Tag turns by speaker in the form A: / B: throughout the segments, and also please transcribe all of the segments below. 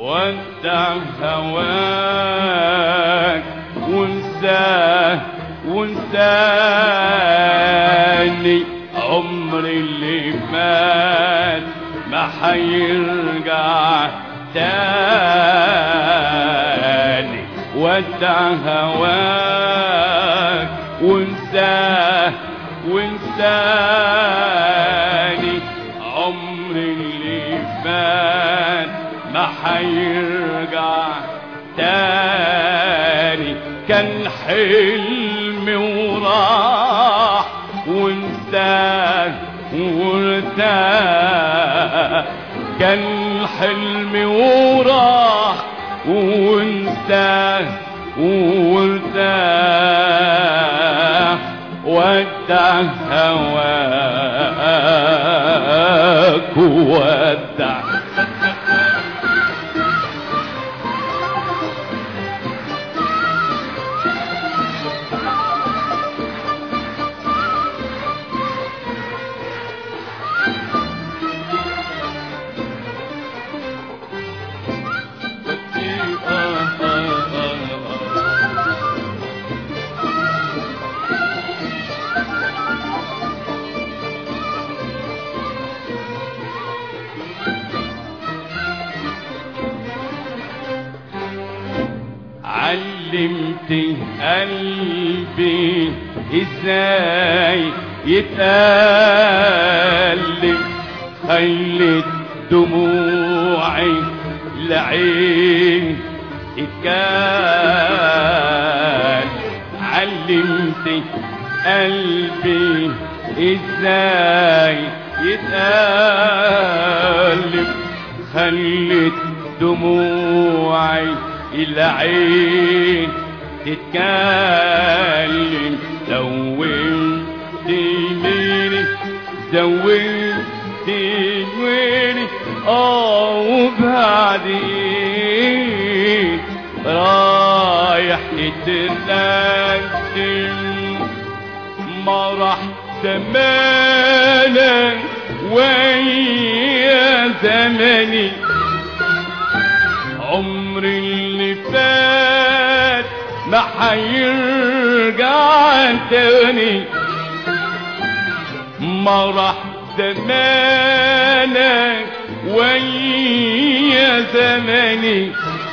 A: ودع هواك وانساه وانساني عمري اللي فات ما حيرجع تاني ودع هواك وانساه وانساني عمري اللي فات ما حيرجع تاني كان حلمي وراح وانتهى وارتاح كان حلمي وراح وانتهى وارتاح ودع هواك ودع علمت قلبي ازاي يتقلب خلت دموعي لعين اتكال علمت قلبي ازاي يتقلب خلت دموعي العين تتكلم زودت ميري زودت ميري اه وبعدين رايح نتقدم ما راح زمانك ويا زمني عمري اللي فات ما حيرجع تاني ما راح زمانك ويا زمني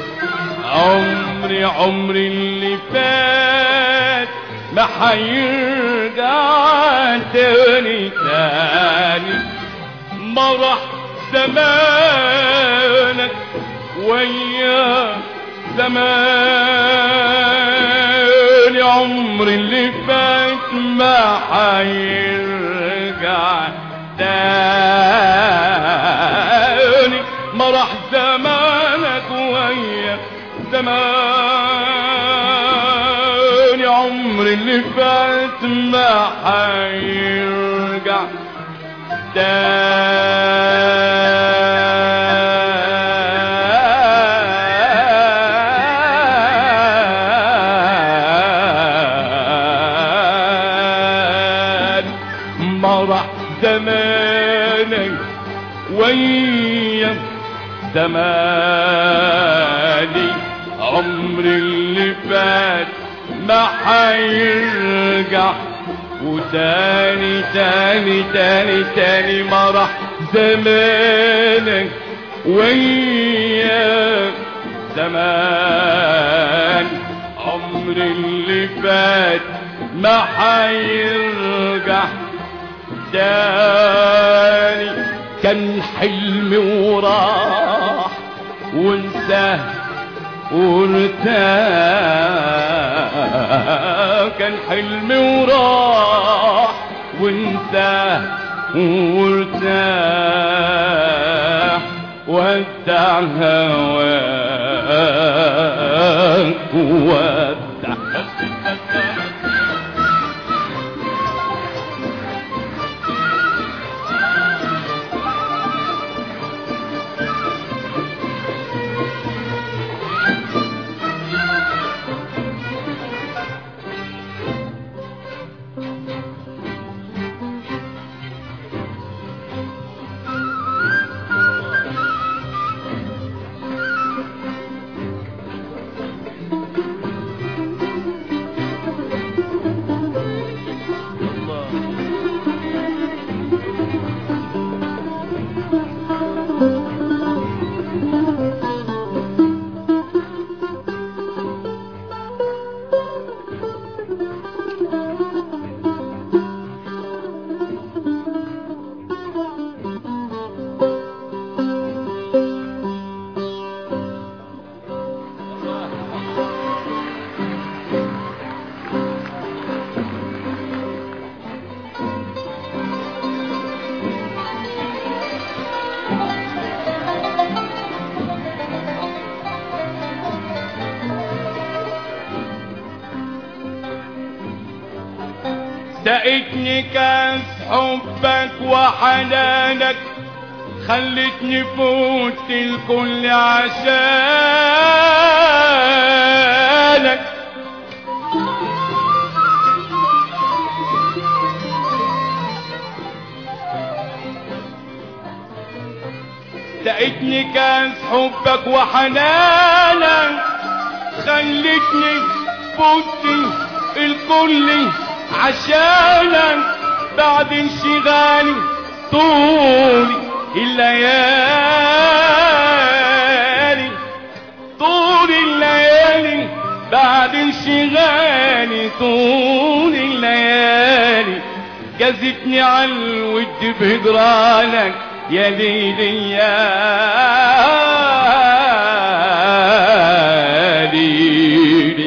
A: عمري عمري اللي فات ما حيرجع تاني تاني ما راح زمانك ويا زمان عمري اللي فات ما حيرجع تاني ما راح زمانك ويا زمان عمري اللي فات ما حيرجع تاني ما راح زمانك ويا زماني عمري اللي فات ما حيرجع وتاني تاني تاني تاني ما راح زمانك ويا زمان عمري اللي فات ما حيرجع تاني كان حلمي وراح وانساه وارتاح كان حلمي وراح وانتهى وارتاح ودع هواك ودع سقتني كاس حبك وحنانك خلتني فوت الكل عشانك سقتني كاس حبك وحنانك خلتني فوت الكل عشانك بعد انشغالي طولي الليالي طول الليالي بعد انشغالي طول الليالي جذبني على الود بهجرانك يا ليلي يا ليلي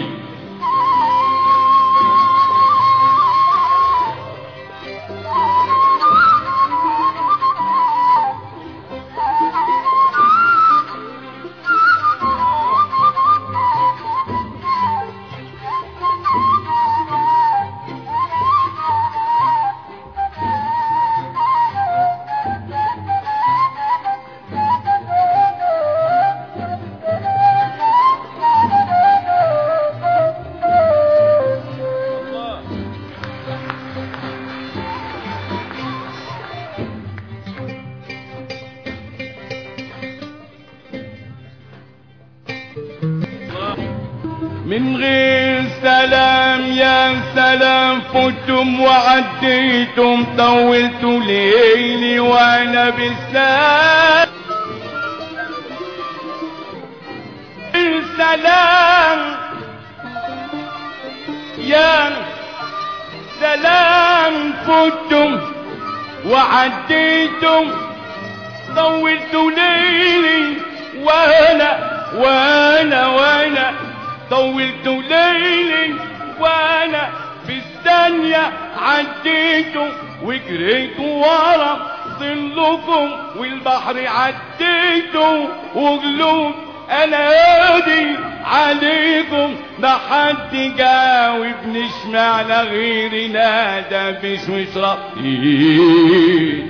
A: من غير سلام يا سلام فتم وعديتم طولت ليلي وانا بالسلام سلام يا سلام فتم وعديتم طولت ليلي وانا وانا وانا طولت ليلي وانا في الثانية عديته وجريت ورا ظلكم والبحر عديته وقلوب انادي عليكم ما حد جاوبني اشمعنى غيري نادى باسم اسرائيل